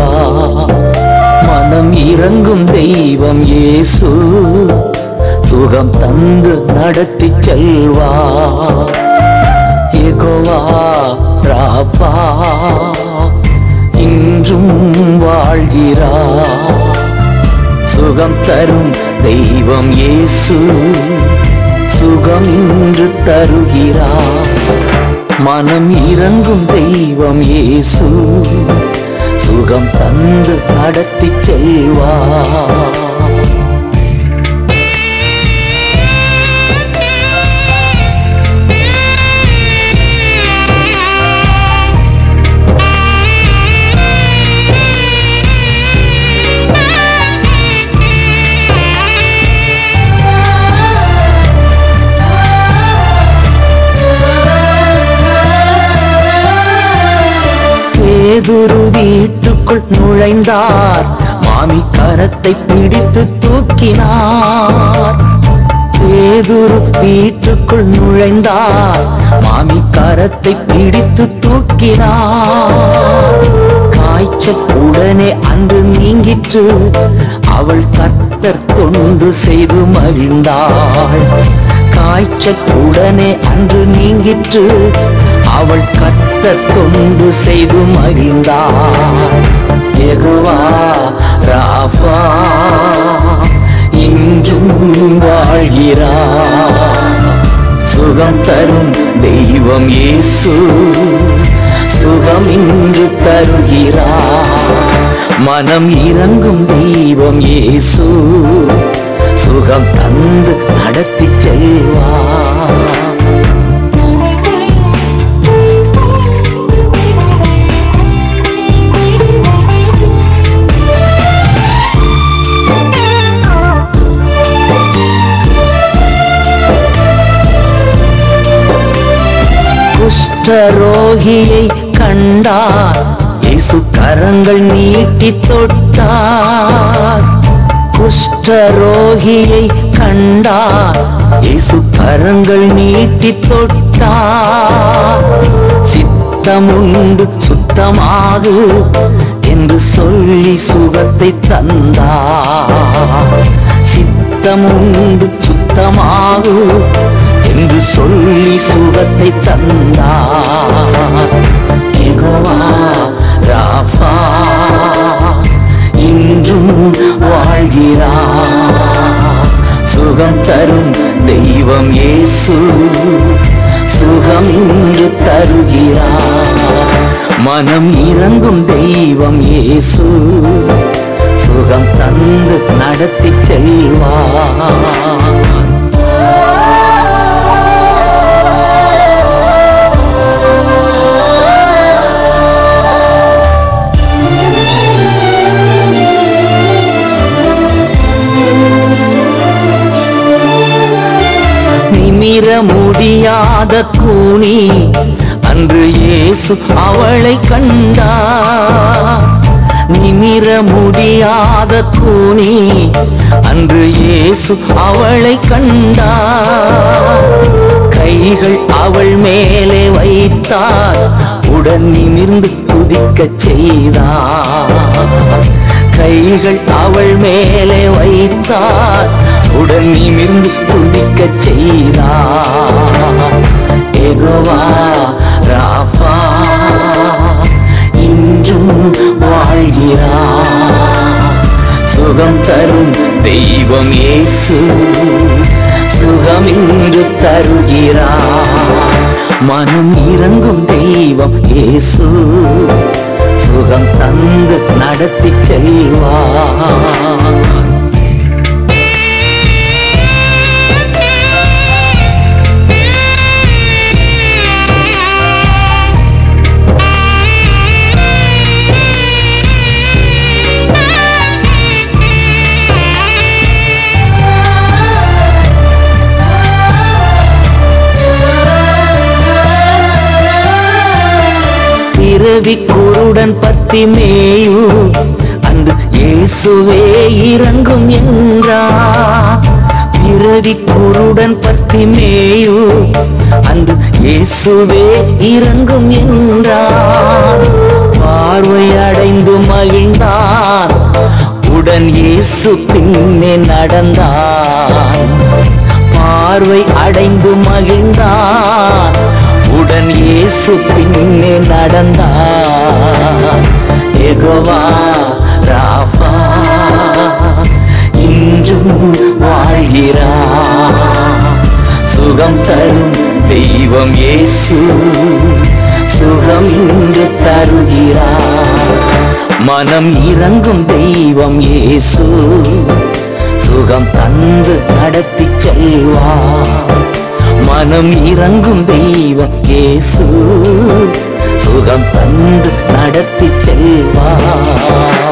செல்வா மனம் இறங்கும் தெய்வம் இயேசு சுகம் தந்து நடத்தி செல்வா எகோவா ராபா இன்றும் வாழ்கிறா சுகம் தரும் தெய்வம் இயேசு சுகம் இன்று தருகிறார் மனம் இறங்கும் தெய்வம் இயேசு சுகம் தந்து நடத்தி செல்வார் பேதுரு வீட்டுக்குள் நுழைந்தார் மாமி கரத்தை பிடித்து தூக்கினார் பேதுரு வீட்டுக்குள் நுழைந்தார் மாமி கரத்தை பிடித்து தூக்கினார் காய்ச்சல் உடனே அன்று நீங்கிற்று அவள் கர்த்தர் தொண்டு செய்து மகிழ்ந்தாள் காய்ச்சல் உடனே அன்று நீங்கிற்று அவள் கர்த்தர் தொண்டு செய்து மகிழ்ந்தாள் எகுவா ராஃபா இன்றும் வாழ்கிறார் சுகம் தரும் தெய்வம் இயேசு சுகம் இன்று தருகிறார் மனம் இறங்கும் தெய்வம் இயேசு சுகம் தந்து நடத்தி செல்வார் குஷ்டரோகியை கண்டார் இயேசு கரங்கள் நீட்டி தொட்டார் குஷ்டரோகியை கண்டார் இயேசு கரங்கள் நீட்டி தொட்டார் சித்தமுண்டு சுத்தமாகு என்று சொல்லி சுகத்தை தந்தார் சித்தமுண்டு சுத்தமாகு என்று சொல்லி சுகத்தை தந்தார் யெகோவா ராஃபா இன்றும் வாழ்கிறார் சுகம் தரும் தெய்வம் இயேசு சுகம் இன்று தருகிறார் மனம் இறங்கும் தெய்வம் இயேசு சுகம் தந்து நடத்தி செல்வார் நிமிர முடியாத கூனி அன்று இயேசு அவளை கண்டார் நிமிர முடியாத கூனி அன்று இயேசு அவளை கண்டார் கைகள் அவள் மேலே வைத்தார் உடன் நிமிர்ந்து துதிக்கச் செய்தார் கைகள் அவள் மேலே வைத்தார் உடன் நிமிர்ந்து துதிக்கச் செய்தார் எகோவா ராஃபா இன்றும் வாழ்கிறார் சுகம் தரும் தெய்வம் இயேசு சுகம் இன்று தருகிறார் மனம் இறங்கும் தெய்வம் இயேசு சுகம் தந்து நடத்தி செல்வார் பிறவி குருடன் பத்தி மேயு அன்று இயேசுவே இறங்கும் என்றா பிறவி குருடன் பத்தி மேயு அன்று இயேசுவே இறங்கும் என்றார் பார்வை அடைந்து மகிழ்ந்தான் உடன் இயேசு பின்னே நடந்தான் பார்வை அடைந்து மகிழ்ந்தான் உடன் இயேசு பின்னே நடந்தான் எகோவா ராஃபா இன்றும் வாழ்கிறான் சுகம் தரும் தெய்வம் இயேசு சுகம் இன்று தருகிறார் மனம் இறங்கும் தெய்வம் இயேசு சுகம் தந்து நடத்தி செல்வார் மனம் இறங்கும் தெய்வம் இயேசு சுகம் தந்து நடத்தி செல்வார்